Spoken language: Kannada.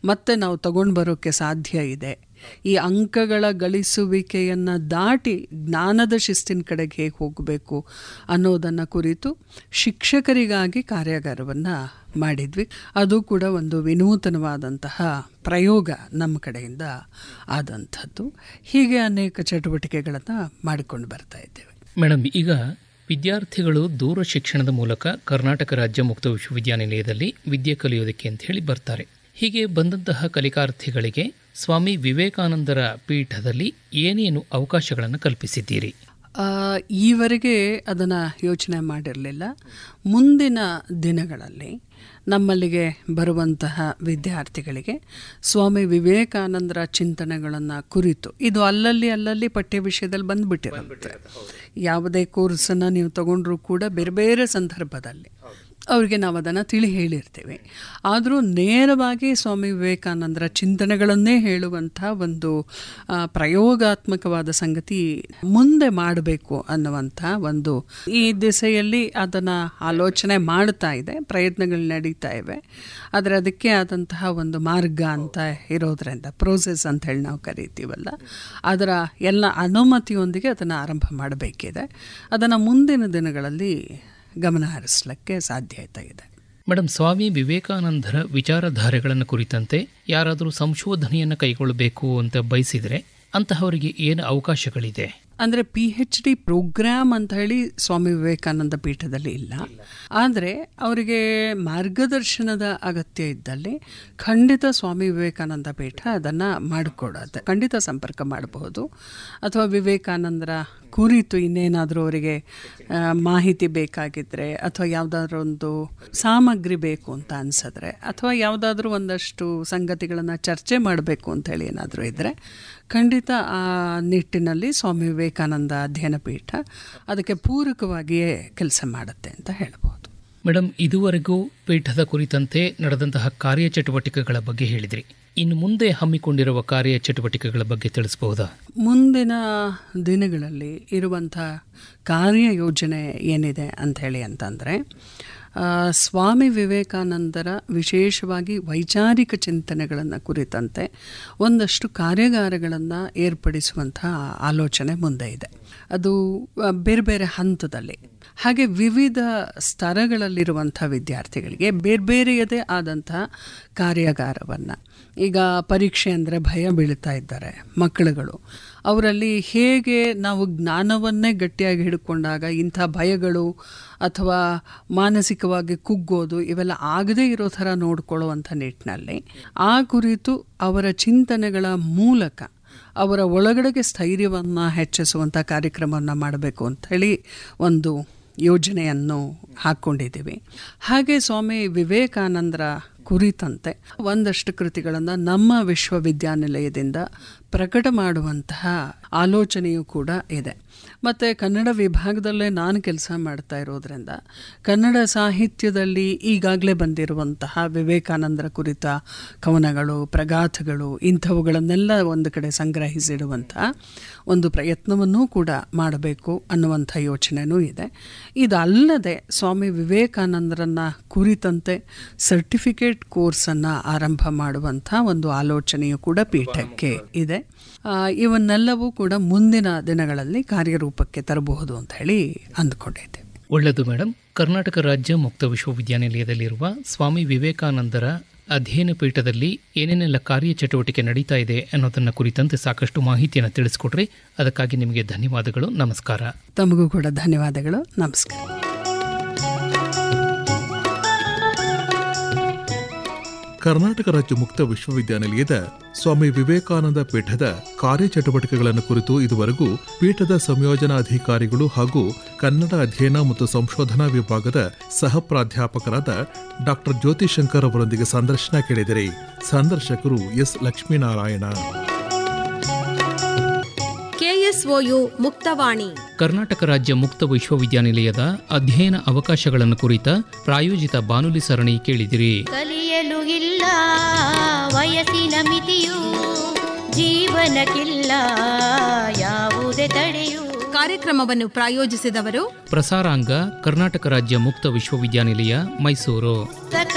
ಮತ್ತೆ ನಾವು ತಗೊಂಡು ಬರೋಕ್ಕೆ ಸಾಧ್ಯ ಇದೆ ಈ ಅಂಕಗಳ ಗಳಿಸುವಿಕೆಯನ್ನು ದಾಟಿ ಜ್ಞಾನದ ಶಿಸ್ತಿನ ಕಡೆಗೆ ಹೇಗೆ ಹೋಗಬೇಕು ಅನ್ನೋದನ್ನು ಕುರಿತು ಶಿಕ್ಷಕರಿಗಾಗಿ ಕಾರ್ಯಾಗಾರವನ್ನು ಮಾಡಿದ್ವಿ ಅದು ಕೂಡ ಒಂದು ವಿನೂತನವಾದಂತಹ ಪ್ರಯೋಗ ನಮ್ಮ ಕಡೆಯಿಂದ ಆದಂಥದ್ದು ಹೀಗೆ ಅನೇಕ ಚಟುವಟಿಕೆಗಳನ್ನು ಮಾಡಿಕೊಂಡು ಬರ್ತಾ ಇದ್ದೇವೆ ಮೇಡಮ್ ಈಗ ವಿದ್ಯಾರ್ಥಿಗಳು ದೂರ ಶಿಕ್ಷಣದ ಮೂಲಕ ಕರ್ನಾಟಕ ರಾಜ್ಯ ಮುಕ್ತ ವಿಶ್ವವಿದ್ಯಾನಿಲಯದಲ್ಲಿ ವಿದ್ಯೆ ಕಲಿಯೋದಕ್ಕೆ ಅಂತ ಹೇಳಿ ಬರ್ತಾರೆ ಹೀಗೆ ಬಂದಂತಹ ಕಲಿಕಾರ್ಥಿಗಳಿಗೆ ಸ್ವಾಮಿ ವಿವೇಕಾನಂದರ ಪೀಠದಲ್ಲಿ ಏನೇನು ಅವಕಾಶಗಳನ್ನು ಕಲ್ಪಿಸಿದ್ದೀರಿ ಆ, ಈವರೆಗೆ ಅದನ್ನು ಯೋಚನೆ ಮಾಡಿರಲಿಲ್ಲ ಮುಂದಿನ ದಿನಗಳಲ್ಲಿ ನಮ್ಮಲ್ಲಿಗೆ ಬರುವಂತಹ ವಿದ್ಯಾರ್ಥಿಗಳಿಗೆ ಸ್ವಾಮಿ ವಿವೇಕಾನಂದರ ಚಿಂತನೆಗಳನ್ನು ಕುರಿತು ಇದು ಅಲ್ಲಲ್ಲಿ ಅಲ್ಲಲ್ಲಿ ಪಠ್ಯ ವಿಷಯದಲ್ಲಿ ಬಂದ್ಬಿಟ್ಟಿರುತ್ತೆ ಯಾವುದೇ ಕೋರ್ಸನ್ನು ನೀವು ತಗೊಂಡ್ರೂ ಕೂಡ ಬೇರೆ ಬೇರೆ ಸಂದರ್ಭದಲ್ಲಿ ಅವರಿಗೆ ನಾವು ಅದನ್ನು ತಿಳಿ ಹೇಳಿರ್ತೀವಿ ಆದರೂ ನೇರವಾಗಿ ಸ್ವಾಮಿ ವಿವೇಕಾನಂದರ ಚಿಂತನೆಗಳನ್ನೇ ಹೇಳುವಂಥ ಒಂದು ಆ, ಪ್ರಯೋಗಾತ್ಮಕವಾದ ಸಂಗತಿ ಮುಂದೆ ಮಾಡಬೇಕು ಅನ್ನುವಂಥ ಒಂದು ಈ ದಿಸೆಯಲ್ಲಿ ಅದನ್ನು ಆಲೋಚನೆ ಮಾಡ್ತಾ ಇದೆ ಪ್ರಯತ್ನಗಳು ನಡೀತಾ ಇವೆ ಆದರೆ ಅದಕ್ಕೆ ಆದಂತಹ ಒಂದು ಮಾರ್ಗ ಅಂತ ಇರೋದ್ರಿಂದ ಪ್ರೋಸೆಸ್ ಅಂತ ಹೇಳಿ ನಾವು ಕರಿತೀವಲ್ಲ ಅದರ ಎಲ್ಲ ಅನುಮತಿಯೊಂದಿಗೆ ಅದನ್ನು ಆರಂಭ ಮಾಡಬೇಕಿದೆ ಅದನ್ನು ಮುಂದಿನ ದಿನಗಳಲ್ಲಿ ಗಮನ ಹರಿಸಲಿಕ್ಕೆ ಸಾಧ್ಯತೆ ಇದೆ ಮೇಡಮ್ ಸ್ವಾಮಿ ವಿವೇಕಾನಂದರ ವಿಚಾರಧಾರೆಗಳನ್ನು ಕುರಿತಂತೆ ಯಾರಾದರೂ ಸಂಶೋಧನೆಯನ್ನು ಕೈಗೊಳ್ಳಬೇಕು ಅಂತ ಬಯಸಿದರೆ ಅಂತಹವರಿಗೆ ಏನು ಅವಕಾಶಗಳಿದೆ ಅಂದರೆ ಪಿ ಎಚ್ ಡಿ ಪ್ರೋಗ್ರಾಮ್ ಅಂತ ಹೇಳಿ ಸ್ವಾಮಿ ವಿವೇಕಾನಂದ ಪೀಠದಲ್ಲಿ ಇಲ್ಲ ಆದರೆ ಅವರಿಗೆ ಮಾರ್ಗದರ್ಶನದ ಅಗತ್ಯ ಇದ್ದಲ್ಲಿ ಖಂಡಿತ ಸ್ವಾಮಿ ವಿವೇಕಾನಂದ ಪೀಠ ಅದನ್ನು ಮಾಡಿಕೊಡತ್ತೆ ಖಂಡಿತ ಸಂಪರ್ಕ ಮಾಡಬಹುದು ಅಥವಾ ವಿವೇಕಾನಂದರ ಕುರಿತು ಇನ್ನೇನಾದರೂ ಅವರಿಗೆ ಆ, ಮಾಹಿತಿ ಬೇಕಾಗಿದ್ದರೆ ಅಥವಾ ಯಾವುದಾದ್ರೂ ಒಂದು ಸಾಮಗ್ರಿ ಬೇಕು ಅಂತ ಅನಿಸಿದ್ರೆ ಅಥವಾ ಯಾವುದಾದ್ರೂ ಒಂದಷ್ಟು ಸಂಗತಿಗಳನ್ನು ಚರ್ಚೆ ಮಾಡಬೇಕು ಅಂತ ಹೇಳಿ ಏನಾದರೂ ಇದ್ದರೆ ಖಂಡಿತ ಆ ನಿಟ್ಟಿನಲ್ಲಿ ಸ್ವಾಮಿ ವಿವೇಕಾನಂದ ಅಧ್ಯಯನ ಪೀಠ ಅದಕ್ಕೆ ಪೂರಕವಾಗಿಯೇ ಕೆಲಸ ಮಾಡುತ್ತೆ ಅಂತ ಹೇಳ್ಬೋದು ಮೇಡಮ್ ಇದುವರೆಗೂ ಪೀಠದ ಕುರಿತಂತೆ ನಡೆದಂತಹ ಕಾರ್ಯಚಟುವಟಿಕೆಗಳ ಬಗ್ಗೆ ಹೇಳಿದ್ರಿ ಇನ್ನು ಮುಂದೆ ಹಮ್ಮಿಕೊಂಡಿರುವ ಕಾರ್ಯಚಟುವಟಿಕೆಗಳ ಬಗ್ಗೆ ತಿಳಿಸಬಹುದಾ ಮುಂದಿನ ದಿನಗಳಲ್ಲಿ ಇರುವಂಥ ಕಾರ್ಯಯೋಜನೆ ಏನಿದೆ ಅಂಥೇಳಿ ಅಂತಂದರೆ ಆ, ಸ್ವಾಮಿ ವಿವೇಕಾನಂದರ ವಿಶೇಷವಾಗಿ ವೈಚಾರಿಕ ಚಿಂತನೆಗಳನ್ನು ಕುರಿತಂತೆ ಒಂದಷ್ಟು ಕಾರ್ಯಾಗಾರಗಳನ್ನು ಏರ್ಪಡಿಸುವಂಥ ಆಲೋಚನೆ ಮುಂದೆ ಇದೆ ಅದು ಆ, ಬೇರೆ ಬೇರೆ ಹಂತದಲ್ಲಿ ಹಾಗೆ ವಿವಿಧ ಸ್ತರಗಳಲ್ಲಿರುವಂಥ ವಿದ್ಯಾರ್ಥಿಗಳಿಗೆ ಬೇರೆ ಬೇರೆಯದೇ ಆದಂತಹ ಕಾರ್ಯಾಗಾರವನ್ನು ಈಗ ಪರೀಕ್ಷೆ ಅಂದರೆ ಭಯ ಬೀಳ್ತಾ ಇದ್ದಾರೆ ಮಕ್ಕಳುಗಳು ಅವರಲ್ಲಿ ಹೇಗೆ ನಾವು ಜ್ಞಾನವನ್ನೇ ಗಟ್ಟಿಯಾಗಿ ಹಿಡ್ಕೊಂಡಾಗ ಇಂಥ ಭಯಗಳು ಅಥವಾ ಮಾನಸಿಕವಾಗಿ ಕುಗ್ಗೋದು ಇವೆಲ್ಲ ಆಗದೇ ಇರೋ ಥರ ನೋಡ್ಕೊಳ್ಳುವಂಥ ನಿಟ್ಟಿನಲ್ಲಿ ಆ ಕುರಿತು ಅವರ ಚಿಂತನೆಗಳ ಮೂಲಕ ಅವರ ಒಳಗಡೆಗೆ ಸ್ಥೈರ್ಯವನ್ನು ಹೆಚ್ಚಿಸುವಂಥ ಕಾರ್ಯಕ್ರಮವನ್ನು ಮಾಡಬೇಕು ಅಂಥೇಳಿ ಒಂದು ಯೋಜನೆಯನ್ನು ಹಾಕ್ಕೊಂಡಿದ್ದೀವಿ ಹಾಗೆ ಸ್ವಾಮಿ ವಿವೇಕಾನಂದರ ಕುರಿತಂತೆ ಒಂದಷ್ಟು ಕೃತಿಗಳನ್ನು ನಮ್ಮ ವಿಶ್ವವಿದ್ಯಾನಿಲಯದಿಂದ ಪ್ರಕಟ ಮಾಡುವಂತಹ ಆಲೋಚನೆಯೂ ಕೂಡ ಇದೆ ಮತ್ತು ಕನ್ನಡ ವಿಭಾಗದಲ್ಲೇ ನಾನು ಕೆಲಸ ಮಾಡ್ತಾ ಇರೋದ್ರಿಂದ ಕನ್ನಡ ಸಾಹಿತ್ಯದಲ್ಲಿ ಈಗಾಗಲೇ ಬಂದಿರುವಂತಹ ವಿವೇಕಾನಂದರ ಕುರಿತ ಕವನಗಳು ಪ್ರಗಾಥಗಳು ಇಂಥವುಗಳನ್ನೆಲ್ಲ ಒಂದು ಕಡೆ ಸಂಗ್ರಹಿಸಿಡುವಂತಹ ಒಂದು ಪ್ರಯತ್ನವನ್ನೂ ಕೂಡ ಮಾಡಬೇಕು ಅನ್ನುವಂಥ ಯೋಚನೆಯೂ ಇದೆ ಇದಲ್ಲದೆ ಸ್ವಾಮಿ ವಿವೇಕಾನಂದರನ್ನ ಕುರಿತಂತೆ ಸರ್ಟಿಫಿಕೇಟ್ ಕೋರ್ಸನ್ನು ಆರಂಭ ಮಾಡುವಂಥ ಒಂದು ಆಲೋಚನೆಯು ಕೂಡ ಪೀಠಕ್ಕೆ ಇದೆ ಆ, ಇವನ್ನೆಲ್ಲವೂ ಕೂಡ ಮುಂದಿನ ದಿನಗಳಲ್ಲಿ ಕಾರ್ಯರೂಪಕ್ಕೆ ತರಬಹುದು ಅಂತ ಹೇಳಿ ಅಂದ್ಕೊಂಡಿದ್ದೆ ಒಳ್ಳೆಯದು ಮೇಡಮ್ ಕರ್ನಾಟಕ ರಾಜ್ಯ ಮುಕ್ತ ವಿಶ್ವವಿದ್ಯಾನಿಲಯದಲ್ಲಿರುವ ಸ್ವಾಮಿ ವಿವೇಕಾನಂದರ ಅಧ್ಯಯನ ಪೀಠದಲ್ಲಿ ಏನೇನೆಲ್ಲ ಕಾರ್ಯಚಟುವಟಿಕೆ ನಡೀತಾ ಇದೆ ಅನ್ನೋದನ್ನ ಕುರಿತಂತೆ ಸಾಕಷ್ಟು ಮಾಹಿತಿಯನ್ನು ತಿಳಿಸ್ಕೊಟ್ರಿ ಅದಕ್ಕಾಗಿ ನಿಮಗೆ ಧನ್ಯವಾದಗಳು ನಮಸ್ಕಾರ ತಮಗೂ ಕೂಡ ಧನ್ಯವಾದಗಳು ನಮಸ್ಕಾರ ಕರ್ನಾಟಕ ರಾಜ್ಯ ಮುಕ್ತ ವಿಶ್ವವಿದ್ಯಾನಿಲಯದ ಸ್ವಾಮಿ ವಿವೇಕಾನಂದ ಪೀಠದ ಕಾರ್ಯಚಟುವಟಿಕೆಗಳನ್ನು ಕುರಿತು ಇದುವರೆಗೂ ಪೀಠದ ಸಂಯೋಜನಾ ಅಧಿಕಾರಿಗಳು ಹಾಗೂ ಕನ್ನಡ ಅಧ್ಯಯನ ಮತ್ತು ಸಂಶೋಧನಾ ವಿಭಾಗದ ಸಹ ಪ್ರಾಧ್ಯಾಪಕರಾದ ಡಾಕ್ಟರ್ ಜ್ಯೋತಿಶಂಕರ್ ಅವರೊಂದಿಗೆ ಸಂದರ್ಶನ ಕೇಳಿದಿರಿ ಸಂದರ್ಶಕರು ಎಸ್ ಲಕ್ಷ್ಮೀನಾರಾಯಣ ಕೆಎಸ್ಒಯು ಮುಕ್ತವಾಣಿ ಕರ್ನಾಟಕ ರಾಜ್ಯ ಮುಕ್ತ ವಿಶ್ವವಿದ್ಯಾನಿಲಯದ ಅಧ್ಯಯನ ಅವಕಾಶಗಳನ್ನು ಕುರಿತ ಪ್ರಾಯೋಜಿತ ಬಾನುಲಿ ಸರಣಿ ಕೇಳಿದಿರಿ ಕಲಿಯಲು ಇಲ್ಲ ವಯಸ್ಸಿನ ಮಿತಿಯು ಜೀವನಕ್ಕಿಲ್ಲ ಯಾವುದೇ ತಡೆಯು ಕಾರ್ಯಕ್ರಮವನ್ನು ಪ್ರಾಯೋಜಿಸಿದವರು ಪ್ರಸಾರಾಂಗ ಕರ್ನಾಟಕ ರಾಜ್ಯ ಮುಕ್ತ ವಿಶ್ವವಿದ್ಯಾನಿಲಯ ಮೈಸೂರು ಸಕ